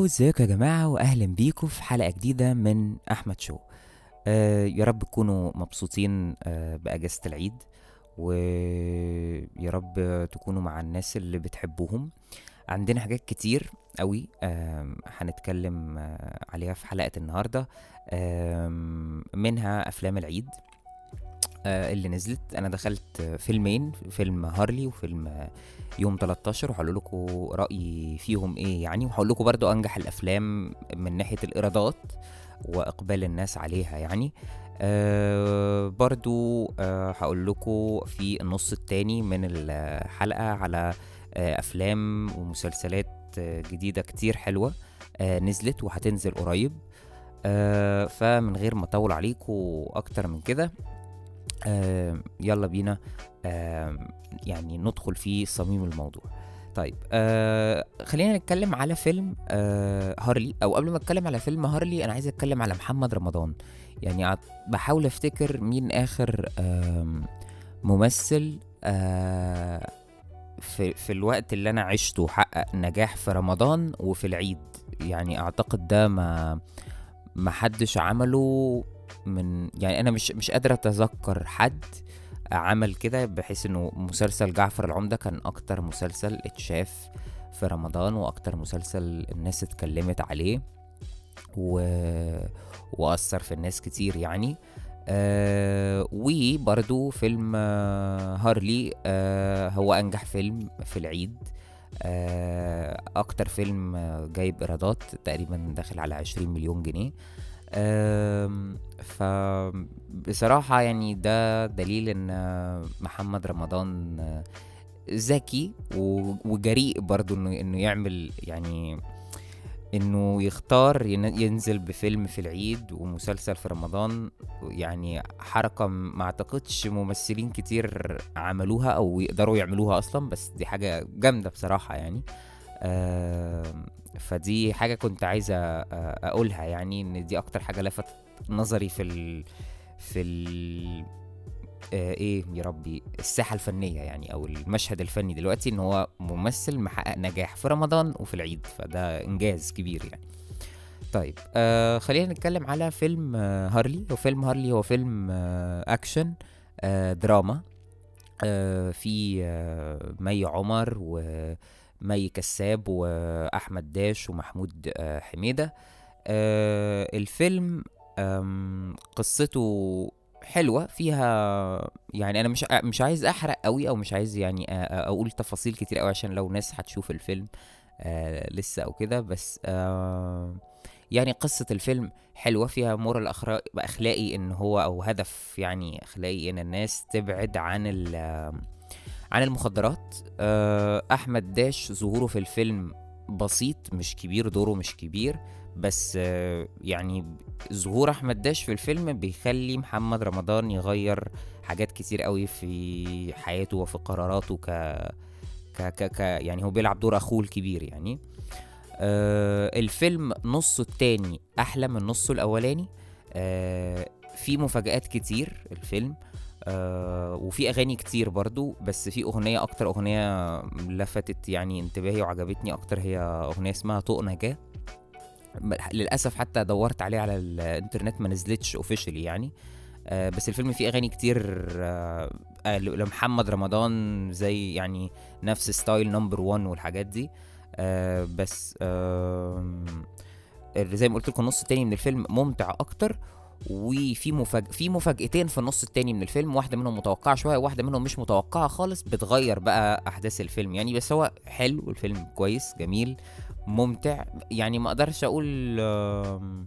ازيكم يا جماعة واهلا بيكم في حلقة جديدة من احمد شو آه يا رب تكونوا مبسوطين آه باجازة العيد ويا رب تكونوا مع الناس اللي بتحبوهم عندنا حاجات كتير قوي آم، هنتكلم آه، عليها في حلقة النهاردة آم، منها افلام العيد آه، اللي نزلت انا دخلت آه، فيلمين فيلم هارلي وفيلم آه، يوم 13 وهقول لكم رايي فيهم ايه يعني وهقول لكم برضو انجح الافلام من ناحيه الايرادات واقبال الناس عليها يعني أه برضو أه هقول لكم في النص التاني من الحلقه على أه افلام ومسلسلات آه، جديده كتير حلوه أه نزلت وهتنزل قريب أه فمن غير ما اطول عليكم اكتر من كده آه يلا بينا آه يعني ندخل في صميم الموضوع طيب آه خلينا نتكلم على فيلم آه هارلي او قبل ما اتكلم على فيلم هارلي انا عايز اتكلم على محمد رمضان يعني عط- بحاول افتكر مين اخر آم، ممثل آه في في الوقت اللي انا عشته حقق نجاح في رمضان وفي العيد يعني اعتقد ده ما ما حدش عمله من يعني انا مش مش قادر اتذكر حد عمل كده بحيث انه مسلسل جعفر العمدة كان اكتر مسلسل اتشاف في رمضان واكتر مسلسل الناس اتكلمت عليه و... واثر في الناس كتير يعني آه وبرضو فيلم آه هارلي آه هو انجح فيلم في العيد آه اكتر فيلم آه، جايب ايرادات تقريبا داخل على 20 مليون جنيه آم، فبصراحة يعني ده دليل ان آه، محمد رمضان آه، ذكي و- وجريء برضو انه انه يعمل يعني انه يختار ين- ينزل بفيلم في العيد ومسلسل في رمضان يعني حركة م- ما اعتقدش ممثلين كتير عملوها او يقدروا يعملوها اصلا بس دي حاجة جامدة بصراحة يعني آم، فدي حاجة كنت عايزة آه، اقولها يعني ان دي اكتر حاجة لفتت نظري في ال في ال آه ايه يا ربي الساحة الفنية يعني او المشهد الفني دلوقتي ان هو ممثل محقق نجاح في رمضان وفي العيد فده انجاز كبير يعني طيب آه خلينا نتكلم على فيلم آه هارلي هو فيلم هارلي هو فيلم آه اكشن آه دراما آه في آه مي عمر ومي كساب واحمد داش ومحمود آه حميدة آه الفيلم آم، قصته حلوة فيها يعني انا مش مش عايز احرق قوي او مش عايز يعني أ- أ- اقول تفاصيل كتير قوي عشان لو ناس هتشوف الفيلم آه لسه او كده بس آه يعني قصة الفيلم حلوة فيها مورال أخرا- اخلاقي ان هو او هدف يعني اخلاقي ان الناس تبعد عن ال عن المخدرات آه احمد داش ظهوره في الفيلم بسيط مش كبير دوره مش كبير بس آه يعني ظهور احمد داش في الفيلم بيخلي محمد رمضان يغير حاجات كتير قوي في حياته وفي قراراته ك ك ك, ك يعني هو بيلعب دور اخوه الكبير يعني آه الفيلم نصه التاني احلى من نصه الاولاني آه في مفاجآت كتير الفيلم آه وفي اغاني كتير برضو بس في اغنيه اكتر اغنيه لفتت يعني انتباهي وعجبتني اكتر هي اغنيه اسمها طوق نجاه م- للاسف حتى دورت عليه على الانترنت ما نزلتش اوفيشلي يعني آه بس الفيلم فيه اغاني كتير آه آه، لمحمد رمضان زي يعني نفس ستايل نمبر 1 والحاجات دي آه بس آه زي ما قلت لكم النص التاني من الفيلم ممتع اكتر وفي مفاج... في مفاجأتين في النص التاني من الفيلم واحدة منهم متوقعة شوية واحدة منهم مش متوقعة خالص بتغير بقى أحداث الفيلم يعني بس هو حلو الفيلم كويس جميل ممتع يعني ما اقدرش اقول آم،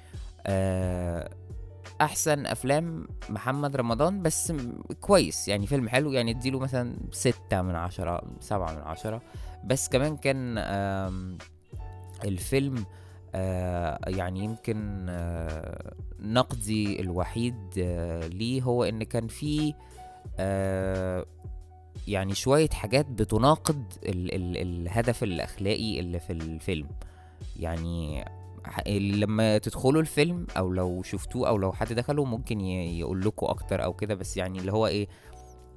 آه، احسن افلام محمد رمضان بس م- كويس يعني فيلم حلو يعني اديله مثلا ستة من عشرة سبعة من عشرة بس كمان كان آم، الفيلم آه يعني يمكن آه نقدي الوحيد آه ليه هو ان كان فيه آه يعني شوية حاجات بتناقض ال ال الهدف الأخلاقي اللي في الفيلم يعني ح- لما تدخلوا الفيلم او لو شفتوه او لو حد دخله ممكن ي- يقول لكم اكتر او كده بس يعني اللي هو ايه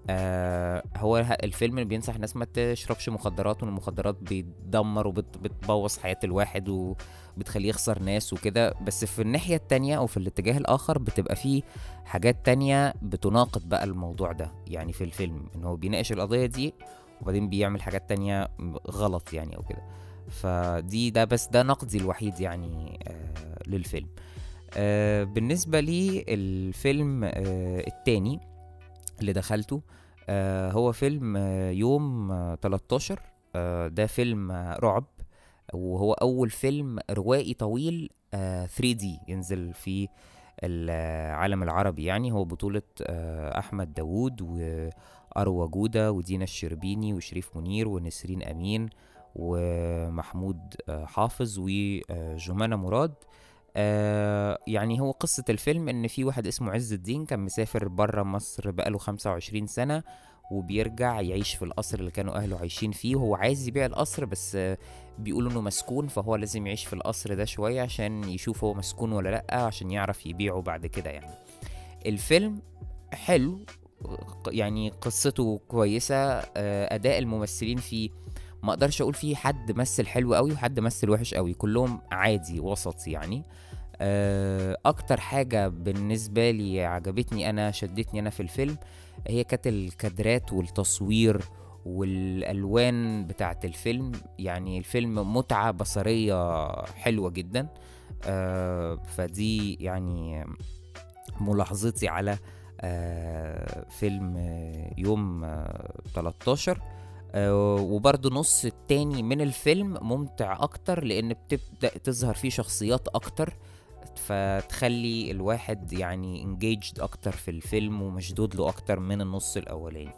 آه هو ه- الفيلم بينصح الناس ما تشربش مخدرات وان المخدرات بتدمر وبتبوظ حياة الواحد وبتخليه يخسر ناس وكده بس في الناحية التانية او في الاتجاه الاخر بتبقى فيه حاجات تانية بتناقض بقى الموضوع ده يعني في الفيلم ان هو بيناقش القضية دي وبعدين بيعمل حاجات تانية غلط يعني او كده فدي ده بس ده نقدي الوحيد يعني آه للفيلم آه بالنسبة لي الفيلم آه التاني اللي دخلته آه هو فيلم آه يوم آه 13 آه ده فيلم آه رعب وهو أول فيلم روائي طويل آه 3D ينزل في العالم العربي يعني هو بطولة آه أحمد داوود وأروى جودة ودينا الشربيني وشريف منير ونسرين أمين ومحمود آه حافظ وجمانة مراد آه يعني هو قصة الفيلم إن في واحد اسمه عز الدين كان مسافر برا مصر بقاله 25 سنة وبيرجع يعيش في القصر اللي كانوا أهله عايشين فيه وهو عايز يبيع القصر بس آه بيقولوا إنه مسكون فهو لازم يعيش في القصر ده شوية عشان يشوف هو مسكون ولا لأ عشان يعرف يبيعه بعد كده يعني الفيلم حلو يعني قصته كويسة آه أداء الممثلين فيه ما اقدرش اقول فيه حد مثل حلو قوي وحد مثل وحش قوي كلهم عادي وسط يعني آه، اكتر حاجة بالنسبة لي عجبتني انا شدتني انا في الفيلم هي كانت الكادرات والتصوير والالوان بتاعة الفيلم يعني الفيلم متعة بصرية حلوة جدا آه، فدي يعني ملاحظتي على آه، فيلم آه، يوم آه، 13 آه، وبرضه نص التاني من الفيلم ممتع اكتر لان بتبدا تظهر فيه شخصيات اكتر فتخلي الواحد يعني انجيجد اكتر في الفيلم ومشدود له اكتر من النص الاولاني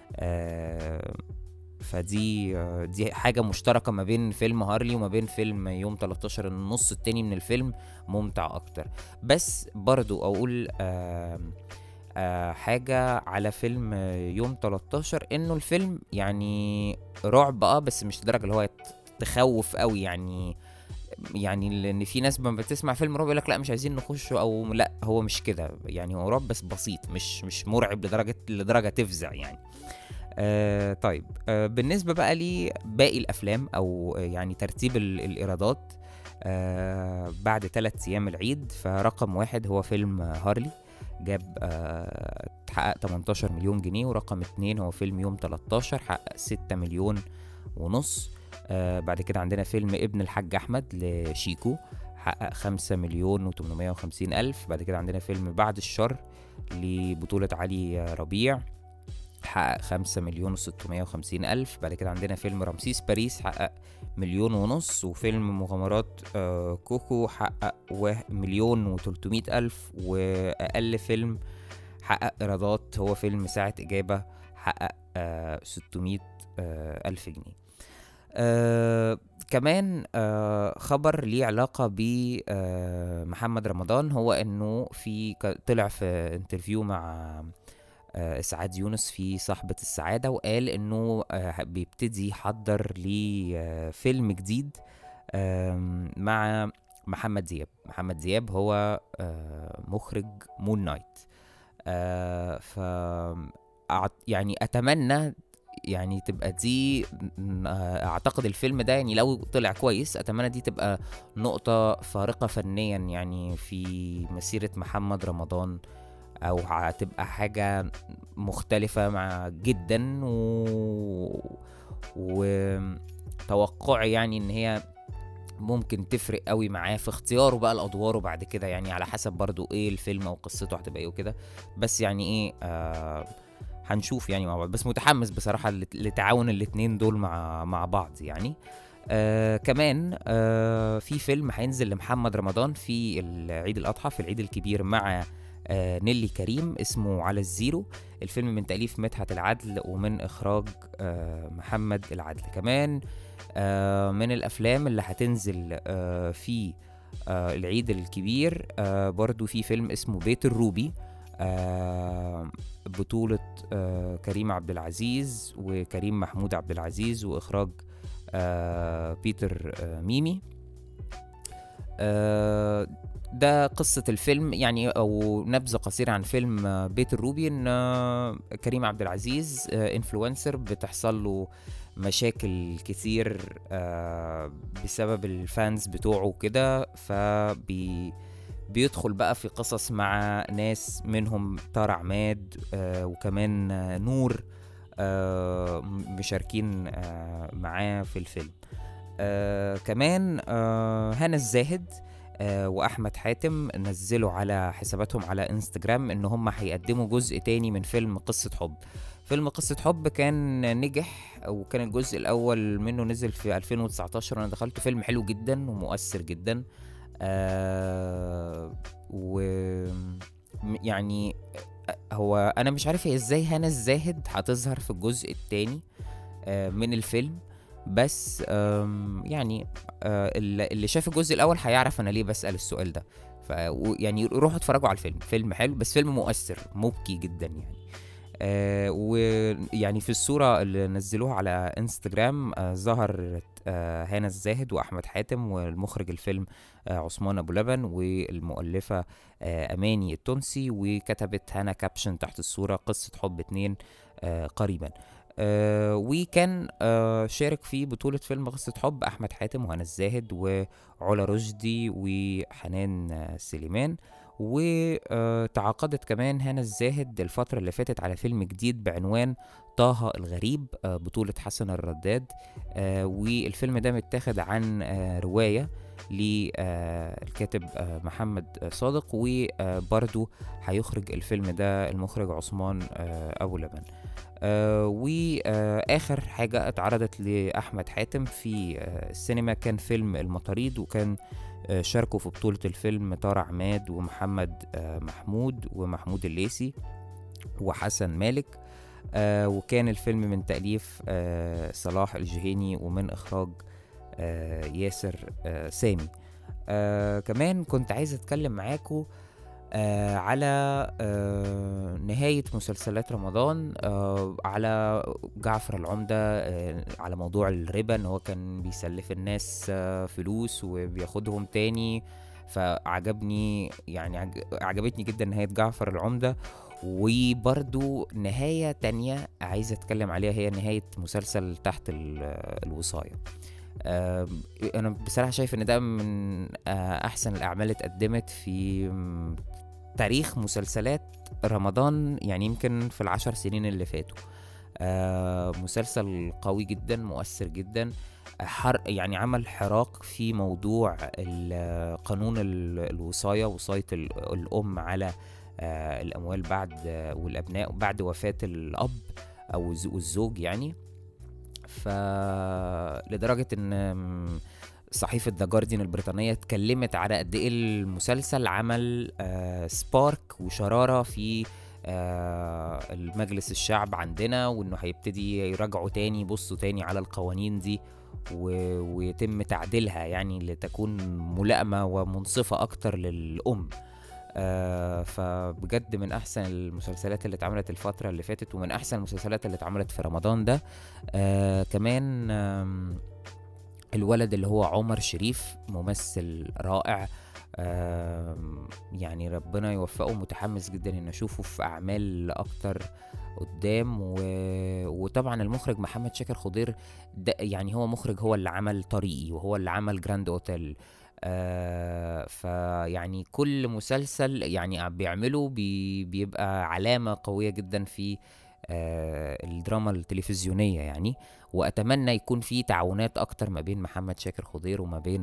آه، فدي آه، دي حاجة مشتركة ما بين فيلم هارلي وما بين فيلم يوم 13 إن النص التاني من الفيلم ممتع أكتر بس برضو أقول آه آه حاجة على فيلم آه، يوم 13 انه الفيلم يعني رعب اه بس مش لدرجة اللي هو يت- تخوف قوي يعني يعني لان في ناس لما بتسمع فيلم رعب يقول لك لا مش عايزين نخشه او لا هو مش كده يعني هو رعب بس بسيط مش مش مرعب لدرجة لدرجة تفزع يعني آه طيب آه بالنسبة بقى لباقي الأفلام أو آه، يعني ترتيب ال- الإيرادات آه بعد ثلاث أيام العيد فرقم واحد هو فيلم آه، هارلي جاب آه حقق 18 مليون جنيه ورقم اتنين هو فيلم يوم 13 حقق 6 مليون ونص آه بعد كده عندنا فيلم ابن الحاج أحمد لشيكو حقق 5 مليون و850 ألف بعد كده عندنا فيلم بعد الشر لبطولة علي ربيع حقق خمسة مليون وستمية وخمسين ألف بعد كده عندنا فيلم رمسيس باريس حقق مليون ونص وفيلم مغامرات آه كوكو حقق وا- مليون وتلتمية ألف وأقل فيلم حقق إيرادات هو فيلم ساعة إجابة حقق آه ستمية آه ألف جنيه آه كمان آه خبر ليه علاقة بمحمد رمضان هو انه في ك- طلع في انترفيو مع آه، اسعاد يونس في صاحبة السعادة وقال انه آه، بيبتدي يحضر لفيلم جديد آم، مع محمد دياب محمد دياب هو آه، مخرج مون نايت آه، ف أعت- يعني اتمنى يعني تبقى دي م- آه، اعتقد الفيلم ده يعني لو طلع كويس اتمنى دي تبقى نقطة فارقة فنيا يعني في مسيرة محمد رمضان او هتبقى حاجة مختلفة مع جدا و... وتوقعي يعني ان هي ممكن تفرق قوي معاه في اختياره بقى لادواره بعد كده يعني على حسب برضو ايه الفيلم او قصته هتبقى ايه وكده بس يعني ايه آه هنشوف يعني مع بعض بس متحمس بصراحة لت- لتعاون الاتنين دول مع مع بعض يعني آه كمان آه في فيلم هينزل لمحمد رمضان في العيد الأضحى في العيد الكبير مع آه نيلي كريم اسمه على الزيرو الفيلم من تأليف مدحت العدل ومن إخراج آه محمد العدل كمان آه من الأفلام اللي هتنزل آه في آه العيد الكبير آه برضو في فيلم اسمه بيت الروبي آه بطولة آه كريم عبد العزيز وكريم محمود عبد العزيز وإخراج آه بيتر آه ميمي آه ده قصة الفيلم يعني أو نبذة قصيرة عن فيلم آه، بيت الروبي إن آه، كريم عبد العزيز انفلونسر بتحصل له مشاكل كتير آه، بسبب الفانز بتوعه كده فبي بيدخل بقى في قصص مع ناس منهم طارق عماد آه، وكمان آه، نور آه، مشاركين آه، معاه في الفيلم آه، كمان آه، هنا الزاهد آه، واحمد حاتم نزلوا على حساباتهم على انستجرام ان هم هيقدموا جزء تاني من فيلم قصة حب فيلم قصة حب كان نجح وكان الجزء الأول منه نزل في 2019 وأنا دخلته فيلم حلو جدا ومؤثر جدا آه و م- يعني آه، هو أنا مش عارف هي ازاي هنا الزاهد هتظهر في الجزء التاني آه من الفيلم بس آم، يعني آه اللي اللي شاف الجزء الأول هيعرف أنا ليه بسأل السؤال ده ف و- يعني روحوا اتفرجوا على الفيلم فيلم حلو بس فيلم مؤثر مبكي جدا يعني آه ويعني في الصورة اللي نزلوها على انستجرام آه ظهر آه هنا الزاهد وأحمد حاتم والمخرج الفيلم آه عثمان أبو لبن والمؤلفة آه أماني التونسي وكتبت هنا كابشن تحت الصورة قصة حب اتنين آه قريبا آه وكان آه شارك في بطولة فيلم قصة حب أحمد حاتم وهنا الزاهد وعلا رشدي وحنان آه، سليمان وتعاقدت كمان هنا الزاهد الفترة اللي فاتت على فيلم جديد بعنوان طه الغريب آه، بطولة حسن الرداد آه، والفيلم ده متاخد عن آه، رواية للكاتب محمد آه، صادق وبرضو هيخرج الفيلم ده المخرج عثمان آه، أبو لبن آه واخر حاجه اتعرضت لاحمد حاتم في آه السينما كان فيلم المطاريد وكان آه شاركوا في بطوله الفيلم طارق عماد ومحمد آه محمود ومحمود الليثي وحسن مالك آه وكان الفيلم من تاليف آه صلاح الجهيني ومن اخراج آه ياسر آه سامي آه كمان كنت عايز اتكلم معاكم آه على آه نهاية مسلسلات رمضان آه على جعفر العمدة آه على موضوع الربا ان هو كان بيسلف الناس آه فلوس وبياخدهم تاني فعجبني يعني عج- عجبتني جدا نهاية جعفر العمدة وبرضو نهاية تانية عايز اتكلم عليها هي نهاية مسلسل تحت ال- الوصاية آم، انا بصراحه شايف ان ده من آه، احسن الاعمال اللي اتقدمت في م، تاريخ مسلسلات رمضان يعني يمكن في العشر سنين اللي فاتوا آه، مسلسل قوي جدا مؤثر جدا حر يعني عمل حراك في موضوع ال- قانون ال- الوصاية وصاية ال- الأم على آه، الأموال بعد آه، والأبناء بعد وفاة الأب أو الز- الزوج يعني ف لدرجة ان م، صحيفة ذا جارديان البريطانية اتكلمت على قد ايه المسلسل عمل آه سبارك وشرارة في آه المجلس الشعب عندنا وانه هيبتدي يراجعوا تاني يبصوا تاني على القوانين دي و... ويتم تعديلها يعني لتكون ملائمة ومنصفة أكتر للأم آه فبجد من أحسن المسلسلات اللي اتعملت الفترة اللي فاتت ومن أحسن المسلسلات اللي اتعملت في رمضان ده آه كمان آم، الولد اللي هو عمر شريف ممثل رائع آم، يعني ربنا يوفقه متحمس جدا ان اشوفه في اعمال اكتر قدام و... وطبعا المخرج محمد شاكر خضير ده يعني هو مخرج هو اللي عمل طريقي وهو اللي عمل جراند اوتيل آه فيعني كل مسلسل يعني بيعمله بي بيبقى علامة قوية جدا في آه الدراما التلفزيونية يعني وأتمنى يكون في تعاونات أكتر ما بين محمد شاكر خضير وما بين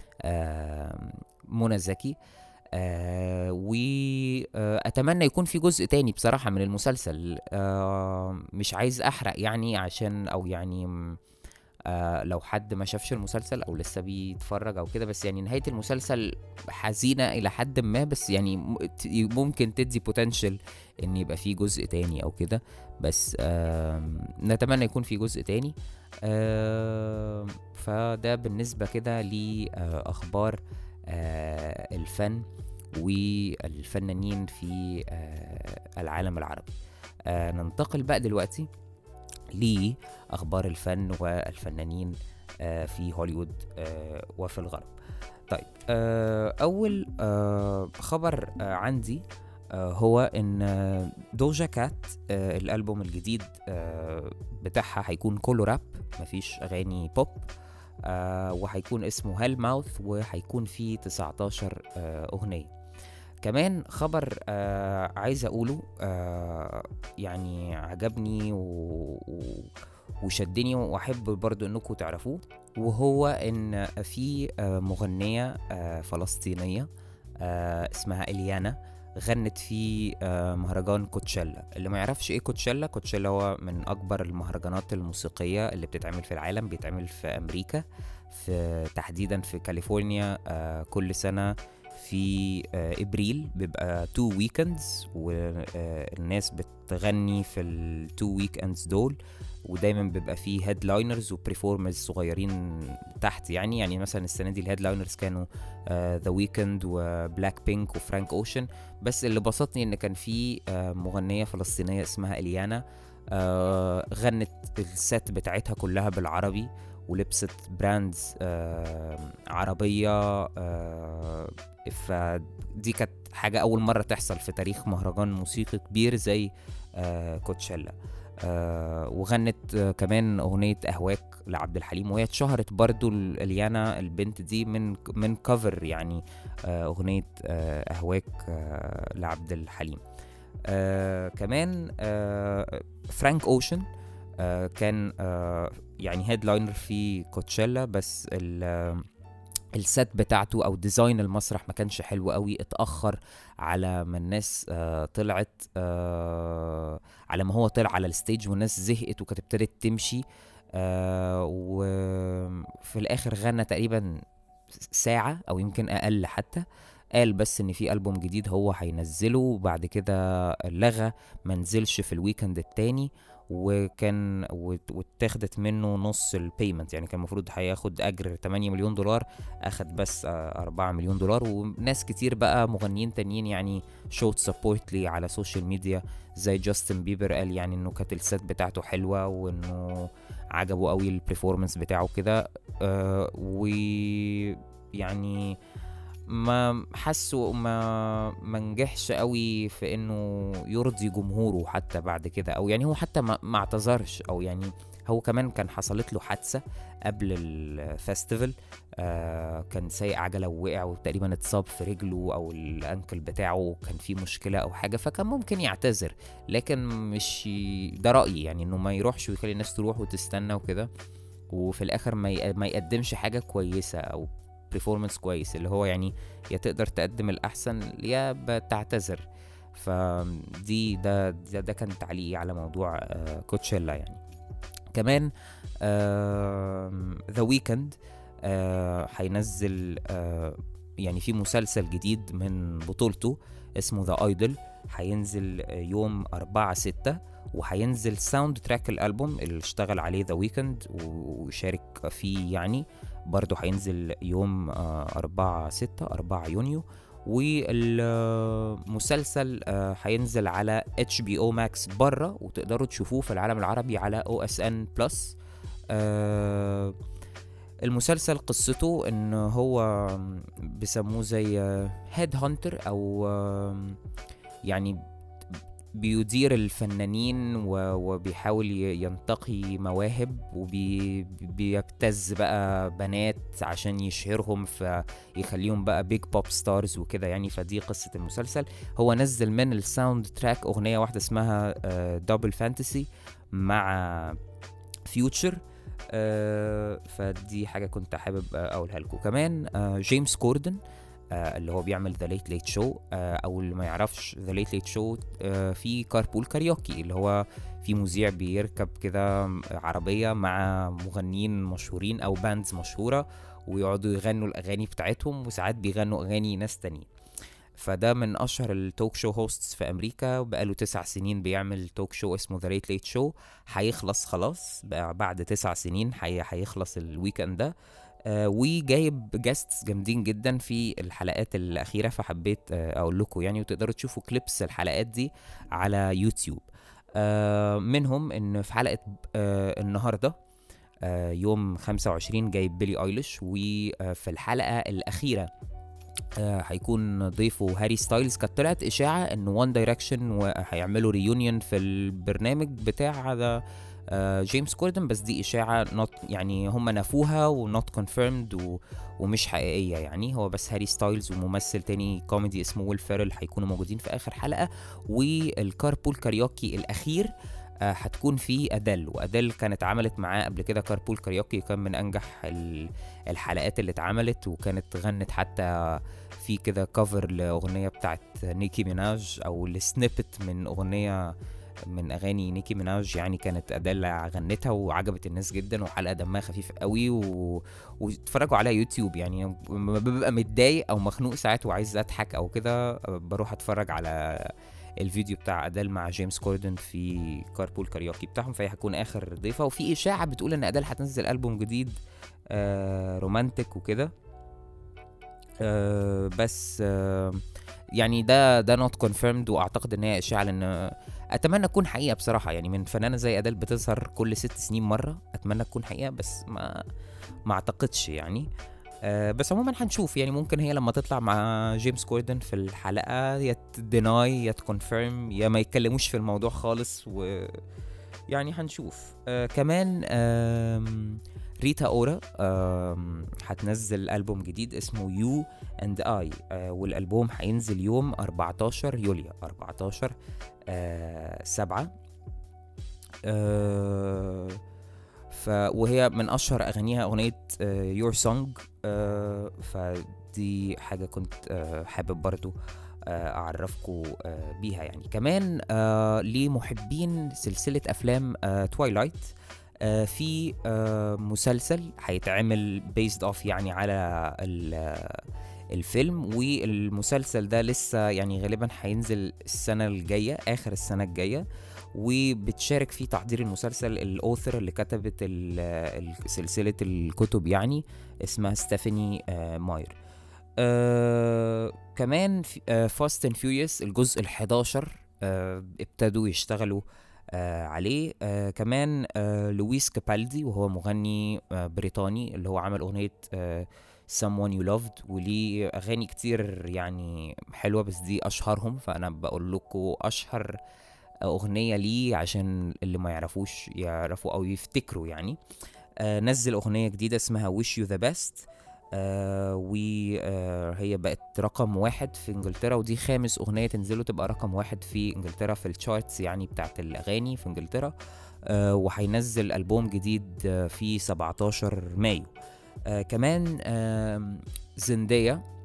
آه منى زكي آه وأتمنى يكون في جزء تاني بصراحة من المسلسل آه مش عايز أحرق يعني عشان أو يعني م- آه لو حد ما شافش المسلسل او لسه بيتفرج او كده بس يعني نهايه المسلسل حزينه الى حد ما بس يعني م- ت- ممكن تدي بوتنشال ان يبقى فيه جزء تاني او كده بس آم، نتمنى يكون في جزء تاني آم، فده بالنسبه كده لاخبار الفن والفنانين في آه، العالم العربي آه، ننتقل بقى دلوقتي لأخبار الفن والفنانين آه، في هوليوود آه، وفي الغرب طيب آه، اول آه، خبر آه، عندي آه، هو ان آه، دوجا كات آه، الالبوم الجديد آه، بتاعها هيكون كله راب مفيش اغاني بوب آه، وهيكون اسمه هيل ماوث وهيكون فيه 19 آه، اغنيه كمان خبر آه عايز اقوله آه يعني عجبني و... و... وشدني واحب برضو انكم تعرفوه وهو ان في آه مغنيه آه فلسطينيه آه اسمها اليانا غنت في آه مهرجان كوتشيلا اللي ما يعرفش ايه كوتشيلا كوتشيلا هو من اكبر المهرجانات الموسيقيه اللي بتتعمل في العالم بيتعمل في امريكا في تحديدا في كاليفورنيا آه كل سنه في آه، ابريل بيبقى تو ويكندز والناس بتغني في التو ويكندز دول ودايما بيبقى فيه هيدلاينرز وبريفورمرز صغيرين تحت يعني يعني مثلا السنه دي الهيدلاينرز كانوا ذا ويكند وبلاك بينك وفرانك اوشن بس اللي بسطني ان كان في آه، مغنيه فلسطينيه اسمها اليانا آه، غنت الست بتاعتها كلها بالعربي ولبست براندز آه عربية آه فدي كانت حاجة أول مرة تحصل في تاريخ مهرجان موسيقي كبير زي آه كوتشيلا آه وغنت آه كمان أغنية أهواك لعبد الحليم وهي اتشهرت برضو ال- اليانا البنت دي من من كفر يعني آه أغنية آه أهواك آه لعبد الحليم آه كمان آه فرانك أوشن آه كان آه يعني هيدلاينر في كوتشيلا بس ال آه، السيت بتاعته او ديزاين المسرح ما كانش حلو قوي اتاخر على ما الناس آه طلعت آه على ما هو طلع على الستيج والناس زهقت وكانت ابتدت تمشي آه وفي الاخر غنى تقريبا ساعة او يمكن اقل حتى قال بس ان في البوم جديد هو هينزله وبعد كده لغى ما نزلش في الويكند التاني وكان وات- واتاخدت منه نص البيمنت يعني كان المفروض هياخد اجر 8 مليون دولار اخد بس آه، 4 مليون دولار وناس كتير بقى مغنيين تانيين يعني شوت سبورت لي على السوشيال ميديا زي جاستن بيبر قال يعني انه كانت السيت بتاعته حلوه وانه عجبه قوي البرفورمانس بتاعه كده آه ويعني ما حسه ما ما نجحش قوي في انه يرضي جمهوره حتى بعد كده او يعني هو حتى ما, ما اعتذرش او يعني هو كمان كان حصلت له حادثه قبل الفestival آه كان سايق عجله ووقع وتقريبا اتصاب في رجله او الانكل بتاعه كان فيه مشكله او حاجه فكان ممكن يعتذر لكن مش ي- ده رايي يعني انه ما يروحش ويخلي الناس تروح وتستنى وكده وفي الاخر ما ي- ما يقدمش حاجه كويسه او برفورمانس كويس اللي هو يعني يا تقدر تقدم الاحسن يا بتعتذر فدي ده ده, ده كان تعليقي على موضوع آه كوتشيلا يعني كمان ذا ويكند هينزل آه يعني في مسلسل جديد من بطولته اسمه ذا ايدل هينزل آه، يوم 4 6 وهينزل ساوند تراك الالبوم اللي اشتغل عليه ذا ويكند وشارك فيه يعني برضه هينزل يوم آه، 4 6 4 يونيو والمسلسل آه، هينزل على اتش بي او ماكس بره وتقدروا تشوفوه في العالم العربي على او اس ان بلس المسلسل قصته ان هو بيسموه زي هيد هانتر او آم، يعني بيدير الفنانين و- وبيحاول ي- ينتقي مواهب وبيبتز بقى بنات عشان يشهرهم فيخليهم بقى بيج بوب ستارز وكده يعني فدي قصة المسلسل هو نزل من الساوند تراك أغنية واحدة اسمها دبل فانتسي مع فيوتشر فدي حاجة كنت حابب آه، أقولها لكم كمان آه، جيمس كوردن آه، اللي هو بيعمل ذا ليت ليت شو او اللي ما يعرفش ذا ليت ليت شو في كاربول كاريوكي اللي هو في مذيع بيركب كده عربيه مع مغنيين مشهورين او باندز مشهوره ويقعدوا يغنوا الاغاني بتاعتهم وساعات بيغنوا اغاني ناس تانيين فده من اشهر التوك شو هوستس في امريكا وبقاله تسع سنين بيعمل توك شو اسمه ذا ليت ليت شو هيخلص خلاص بقى بعد تسع سنين هي- هيخلص الويكند ده آه وجايب جاستس جامدين جدا في الحلقات الأخيرة فحبيت آه أقول لكم يعني وتقدروا تشوفوا كليبس الحلقات دي على يوتيوب آه منهم إن في حلقة آه النهاردة آه، يوم 25 جايب بيلي ايليش وفي الحلقه الاخيره آه، هيكون ضيفه هاري ستايلز كانت طلعت اشاعه ان وان دايركشن وهيعملوا ريونيون في البرنامج بتاع هذا جيمس كوردن بس دي اشاعه نوت يعني هم نفوها ونوت كونفيرمد ومش حقيقيه يعني هو بس هاري ستايلز وممثل تاني كوميدي اسمه ويل فيرل هيكونوا موجودين في اخر حلقه والكاربول كاريوكي الاخير آه، هتكون في ادل وادل كانت عملت معاه قبل كده كاربول كاريوكي كان من انجح الحلقات اللي اتعملت وكانت غنت حتى في كده كفر لاغنيه بتاعت نيكي ميناج او السنيبت من اغنيه من اغاني نيكي ميناج يعني كانت ادل غنتها وعجبت الناس جدا وحلقه دمها خفيف قوي و... واتفرجوا عليها يوتيوب يعني لما ببقى متضايق او مخنوق ساعات وعايز اضحك او كده بروح اتفرج على الفيديو بتاع ادال مع جيمس كوردن في كاربول كاريوكي بتاعهم فهي هتكون اخر ضيفه وفي اشاعه بتقول ان ادال هتنزل البوم جديد آه رومانتك وكده آه بس آه يعني ده ده نوت كونفيرمد واعتقد ان هي اشاعه لان اتمنى تكون حقيقه بصراحه يعني من فنانه زي ادال بتظهر كل ست سنين مره اتمنى تكون حقيقه بس ما ما اعتقدش يعني آه بس عموما هنشوف يعني ممكن هي لما تطلع مع جيمس كوردن في الحلقه يا تديناي يا تكونفيرم يا ما يتكلموش في الموضوع خالص و يعني هنشوف آه كمان آه ريتا اورا هتنزل البوم جديد اسمه يو اند اي والالبوم هينزل يوم 14 يوليو 14 آه سبعة آه ف وهي من اشهر اغانيها اغنيه يور uh, سونج uh, فدي حاجه كنت uh, حابب برضو uh, اعرفكم uh, بيها يعني كمان uh, لمحبين سلسله افلام توايلايت uh, uh, في uh, مسلسل هيتعمل بيزد اوف يعني على الفيلم والمسلسل ده لسه يعني غالبا هينزل السنه الجايه اخر السنه الجايه وبتشارك في تحضير المسلسل الاوثر اللي كتبت سلسله الكتب يعني اسمها ستيفاني آه ماير آه كمان فاست اند فيوريوس الجزء ال11 آه ابتدوا يشتغلوا آه عليه آه كمان آه لويس كابالدي وهو مغني آه بريطاني اللي هو عمل اغنيه آه someone you loved وليه اغاني كتير يعني حلوه بس دي اشهرهم فانا بقول لكم اشهر اغنيه ليه عشان اللي ما يعرفوش يعرفوا او يفتكروا يعني آه نزل اغنيه جديده اسمها wish you the best آه وهي آه بقت رقم واحد في انجلترا ودي خامس اغنيه تنزله تبقى رقم واحد في انجلترا في الشارتس يعني بتاعت الاغاني في انجلترا آه وهينزل البوم جديد آه في 17 مايو آه كمان آه زندية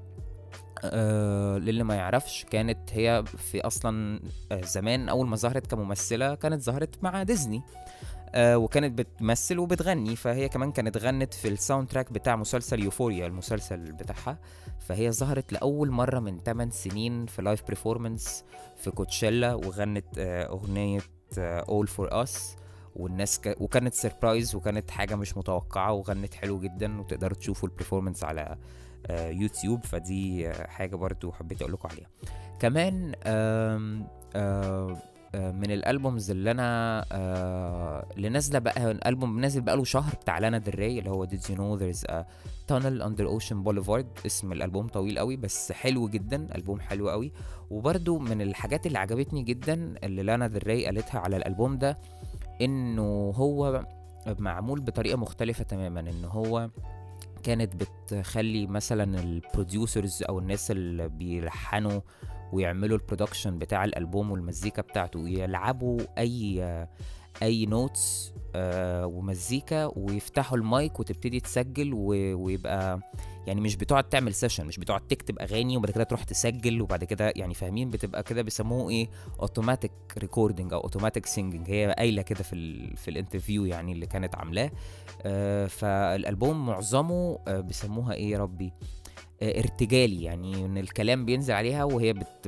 آه للي ما يعرفش كانت هي في اصلا آه زمان اول ما ظهرت كممثله كانت ظهرت مع ديزني آه وكانت بتمثل وبتغني فهي كمان كانت غنت في الساوند تراك بتاع مسلسل يوفوريا المسلسل بتاعها فهي ظهرت لاول مره من 8 سنين في لايف بريفورمانس في كوتشيلا وغنت آه اغنيه اول فور اس والناس ك... وكانت سربرايز وكانت حاجه مش متوقعه وغنت حلو جدا وتقدروا تشوفوا البرفورمانس على آه يوتيوب فدي حاجه برضو حبيت اقول لكم عليها كمان آم آم من الالبومز اللي انا آه اللي نازله بقى الالبوم نازل بقاله شهر بتاع لانا دري اللي هو Did you know there's a tunnel under ocean boulevard اسم الالبوم طويل قوي بس حلو جدا البوم حلو قوي وبرده من الحاجات اللي عجبتني جدا اللي لانا دري قالتها على الالبوم ده انه هو معمول بطريقه مختلفه تماما ان هو كانت بتخلي مثلا البروديوسرز او الناس اللي بيلحنوا ويعملوا البرودكشن بتاع الالبوم والمزيكا بتاعته يلعبوا اي اي نوتس آه ومزيكا ويفتحوا المايك وتبتدي تسجل ويبقى يعني مش بتقعد تعمل سيشن مش بتقعد تكتب اغاني وبعد كده تروح تسجل وبعد كده يعني فاهمين بتبقى كده بيسموه ايه اوتوماتيك ريكوردنج او اوتوماتيك سينجنج هي قايله كده في ال في الانترفيو يعني اللي كانت عاملاه آه فالالبوم معظمه آه بيسموها ايه يا ربي ارتجالي يعني ان الكلام بينزل عليها وهي بت...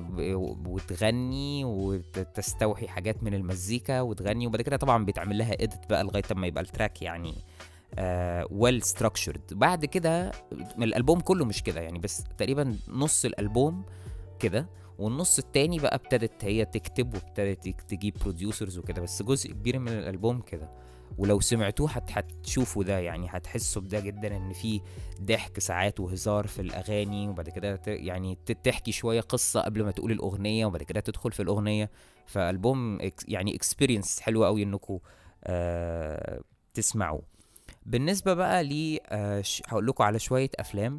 بتغني وتستوحي حاجات من المزيكا وتغني وبعد كده طبعا بيتعمل لها اديت بقى لغايه ما يبقى التراك يعني ويل uh, ستراكشرد بعد كده الالبوم كله مش كده يعني بس تقريبا نص الالبوم كده والنص التاني بقى ابتدت هي تكتب وابتدت تجيب بروديوسرز وكده بس جزء كبير من الالبوم كده ولو سمعتوه هت هتشوفوا ده يعني هتحسوا بده جدا ان في ضحك ساعات وهزار في الاغاني وبعد كده يعني تحكي شويه قصه قبل ما تقول الاغنيه وبعد كده تدخل في الاغنيه فالبوم يعني اكسبيرينس حلوه قوي انكم آه تسمعوه بالنسبه بقى لي آه هقول لكم على شويه افلام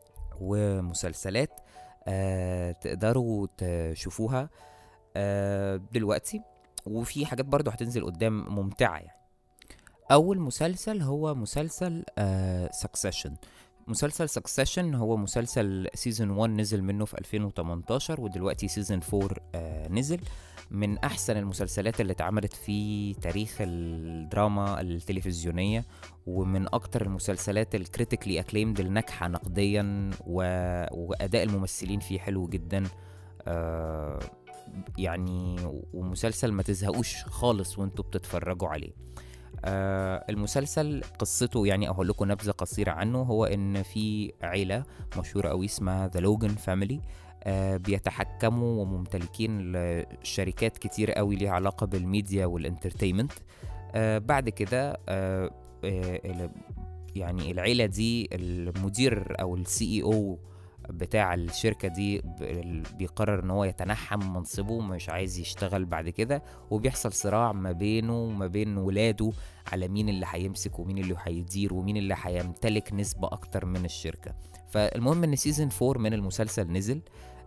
ومسلسلات آه تقدروا تشوفوها آه دلوقتي وفي حاجات برضو هتنزل قدام ممتعة يعني أول مسلسل هو مسلسل سكسيشن آه مسلسل سكسيشن هو مسلسل سيزون 1 نزل منه في 2018 ودلوقتي سيزون 4 آه نزل من احسن المسلسلات اللي اتعملت في تاريخ الدراما التلفزيونيه ومن اكتر المسلسلات الكريتيكلي اكليمد الناجحه نقديا و... واداء الممثلين فيه حلو جدا آه يعني ومسلسل ما تزهقوش خالص وانتوا بتتفرجوا عليه آه المسلسل قصته يعني اقول لكم نبذه قصيره عنه هو ان في عيله مشهوره قوي اسمها ذا لوجن فاميلي آه بيتحكموا وممتلكين شركات كتير قوي ليها علاقه بالميديا والانترتينمنت آه بعد كده آه آه يعني العيله دي المدير او السي اي او بتاع الشركة دي بيقرر ان هو يتنحى من منصبه مش عايز يشتغل بعد كده وبيحصل صراع ما بينه وما بين ولاده على مين اللي هيمسك ومين اللي هيدير ومين اللي هيمتلك نسبة اكتر من الشركة فالمهم ان سيزون 4 من المسلسل نزل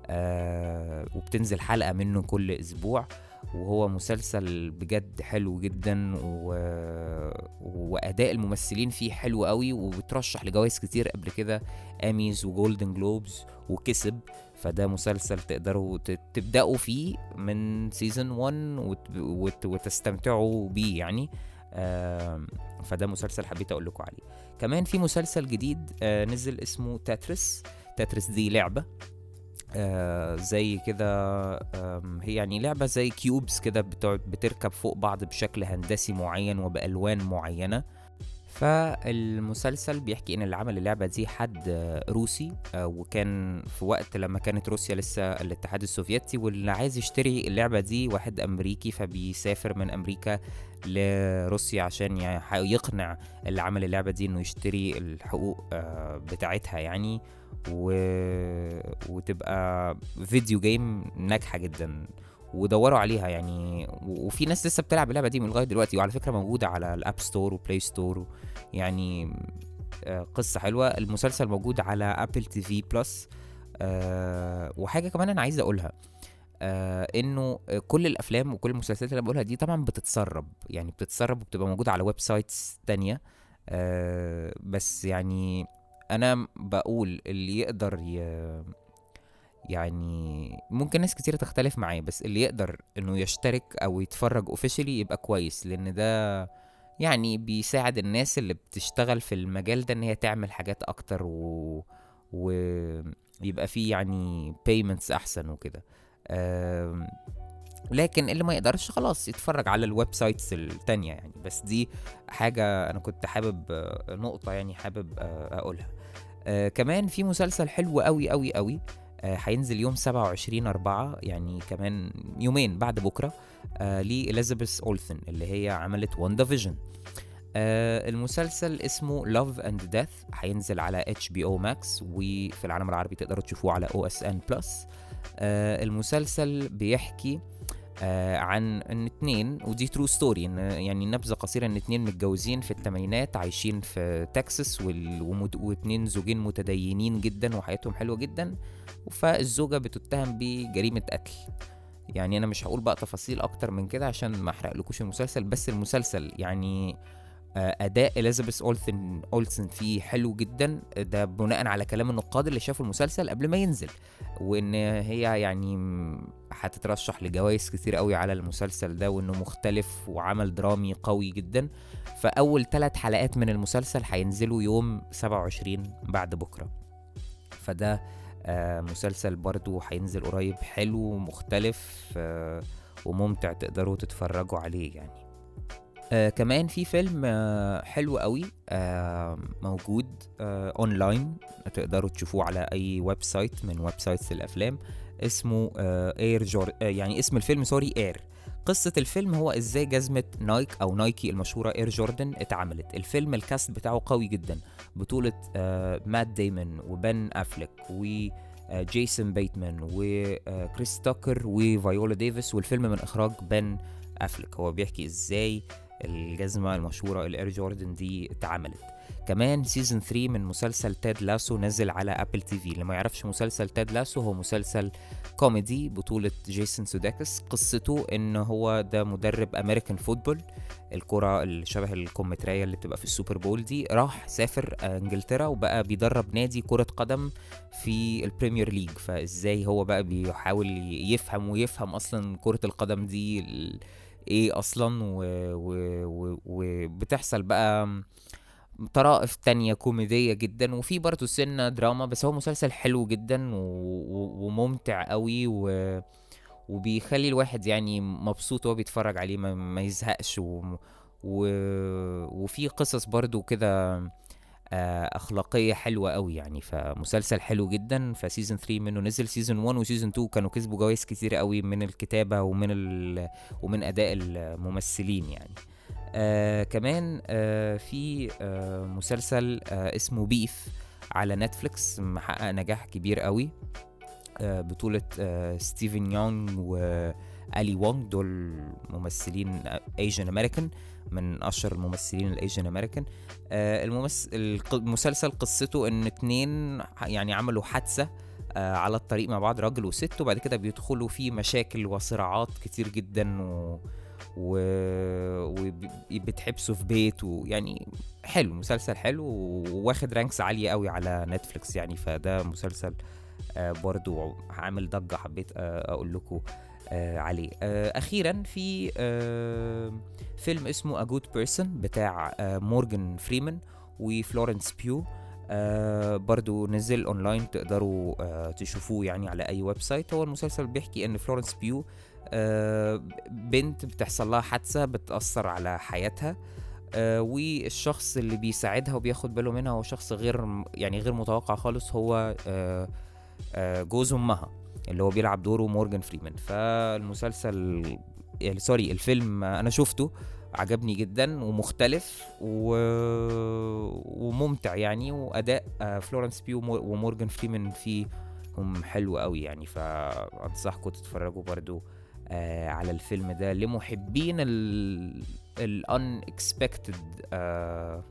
آه وبتنزل حلقة منه كل اسبوع وهو مسلسل بجد حلو جدا و... واداء الممثلين فيه حلو قوي وبترشح لجوائز كتير قبل كده اميز وجولدن جلوبز وكسب فده مسلسل تقدروا تبداوا فيه من سيزون 1 وت... وت... وتستمتعوا بيه يعني آه فده مسلسل حبيت اقول لكم عليه كمان في مسلسل جديد آه نزل اسمه تاتريس تاتريس دي لعبه آه زي كده هي يعني لعبة زي كيوبز كده بتركب فوق بعض بشكل هندسي معين وبألوان معينة فالمسلسل بيحكي ان اللي عمل اللعبه دي حد روسي آه وكان في وقت لما كانت روسيا لسه الاتحاد السوفيتي واللي عايز يشتري اللعبه دي واحد امريكي فبيسافر من امريكا لروسيا عشان يقنع اللي عمل اللعبه دي انه يشتري الحقوق آه بتاعتها يعني و... وتبقى فيديو جيم ناجحه جدا ودوروا عليها يعني وفي ناس لسه بتلعب اللعبه دي من لغايه دلوقتي وعلى فكره موجوده على الاب ستور وبلاي ستور يعني قصه حلوه المسلسل موجود على ابل تي في بلس وحاجه كمان انا عايز اقولها آه انه كل الافلام وكل المسلسلات اللي انا بقولها دي طبعا بتتسرب يعني بتتسرب وبتبقى موجوده على ويب سايتس تانية آه بس يعني انا بقول اللي يقدر ي... يعني ممكن ناس كتير تختلف معايا بس اللي يقدر انه يشترك او يتفرج اوفيشلي يبقى كويس لان ده يعني بيساعد الناس اللي بتشتغل في المجال ده ان هي تعمل حاجات اكتر و... ويبقى فيه يعني payments احسن وكده أم... لكن اللي ما يقدرش خلاص يتفرج على الويب سايتس التانية يعني بس دي حاجة أنا كنت حابب نقطة يعني حابب أقولها آه كمان في مسلسل حلو قوي قوي قوي آه هينزل يوم 27 أربعة يعني كمان يومين بعد بكرة آه لإليزابيث أولثن اللي هي عملت واندا فيجن آه المسلسل اسمه Love and Death هينزل على اتش بي او ماكس وفي العالم العربي تقدروا تشوفوه على او اس ان بلس المسلسل بيحكي آه عن ان اتنين ودي ترو ستوري ان يعني نبذه قصيره ان اتنين متجوزين في الثمانينات عايشين في تكساس واتنين زوجين متدينين جدا وحياتهم حلوه جدا فالزوجه بتتهم بجريمه قتل يعني انا مش هقول بقى تفاصيل اكتر من كده عشان ما احرقلكوش المسلسل بس المسلسل يعني اداء اليزابيث اولسن اولسن فيه حلو جدا ده بناء على كلام النقاد اللي شافوا المسلسل قبل ما ينزل وان هي يعني هتترشح لجوائز كتير قوي على المسلسل ده وانه مختلف وعمل درامي قوي جدا فاول ثلاث حلقات من المسلسل هينزلوا يوم 27 بعد بكره فده آه مسلسل برضو هينزل قريب حلو ومختلف آه وممتع تقدروا تتفرجوا عليه يعني آه كمان في فيلم آه حلو قوي آه موجود آه اونلاين تقدروا تشوفوه على اي ويب سايت من ويب سايتس الافلام اسمه اير جور آه يعني اسم الفيلم سوري اير قصة الفيلم هو ازاي جزمة نايك او نايكي المشهورة اير جوردن اتعملت الفيلم الكاست بتاعه قوي جدا بطولة آه مات ديمون وبن افليك و آه، جيسون بيتمان وكريس تاكر وفايولا ديفيس والفيلم من اخراج بن افليك هو بيحكي ازاي الجزمة المشهورة الاير جوردن دي اتعملت كمان سيزون 3 من مسلسل تاد لاسو نزل على ابل تي في اللي ما يعرفش مسلسل تاد لاسو هو مسلسل كوميدي بطولة جيسون سوداكس قصته ان هو ده مدرب امريكان فوتبول الكرة اللي شبه الكمترية اللي بتبقى في السوبر بول دي راح سافر انجلترا وبقى بيدرب نادي كرة قدم في البريمير ليج فازاي هو بقى بيحاول يفهم ويفهم اصلا كرة القدم دي ايه اصلا وبتحصل بقى طرائف تانية كوميدية جدا وفي برضه سنة دراما بس هو مسلسل حلو جدا و... و... وممتع قوي و... وبيخلي الواحد يعني مبسوط وهو بيتفرج عليه ما, ما يزهقش و... و... وفي قصص برضه كده اخلاقيه حلوه قوي يعني فمسلسل حلو جدا فسيزون 3 منه نزل سيزون 1 وسيزون 2 كانوا كسبوا جوائز كتير قوي من الكتابه ومن ال... ومن اداء الممثلين يعني آه كمان آه في آه مسلسل آه اسمه بيف على نتفليكس محقق نجاح كبير قوي آه بطولة آه ستيفن يونغ وآلي وونغ دول ممثلين ايجن امريكان من اشهر الممثلين الايجن امريكان آه الممثل المسلسل قصته ان اتنين يعني عملوا حادثة آه على الطريق مع بعض راجل وست وبعد كده بيدخلوا في مشاكل وصراعات كتير جدا و و... وبتحبسه في بيت ويعني حلو مسلسل حلو وواخد رانكس عالية قوي على نتفليكس يعني فده مسلسل آه برضو عامل ضجة حبيت آه أقول لكم آه عليه آه أخيرا في آه فيلم اسمه A Good Person بتاع آه مورجان فريمان وفلورنس بيو آه برضو نزل اونلاين تقدروا آه تشوفوه يعني على اي ويب سايت هو المسلسل بيحكي ان فلورنس بيو آه بنت بتحصل لها حادثه بتاثر على حياتها آه والشخص اللي بيساعدها وبياخد باله منها هو شخص غير يعني غير متوقع خالص هو آه آه جوز امها اللي هو بيلعب دوره مورجان فريمان فالمسلسل يعني سوري الفيلم انا شفته عجبني جدا ومختلف و... وممتع يعني واداء فلورنس بيو ومورجان فريمان فيه هم حلو قوي يعني فانصحكم تتفرجوا برضو آه على الفيلم ده لمحبين ال ال unexpected آه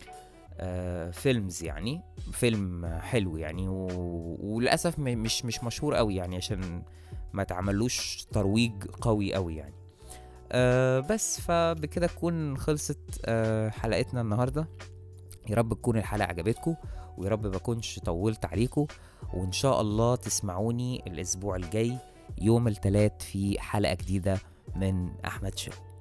آه فيلمز يعني فيلم حلو يعني و... وللاسف مش مش مشهور قوي يعني عشان ما تعملوش ترويج قوي قوي يعني آه بس فبكده تكون خلصت آه حلقتنا النهارده يا رب تكون الحلقه عجبتكم ويا رب ما اكونش طولت عليكم وان شاء الله تسمعوني الاسبوع الجاي يوم الثلاث في حلقه جديده من احمد شو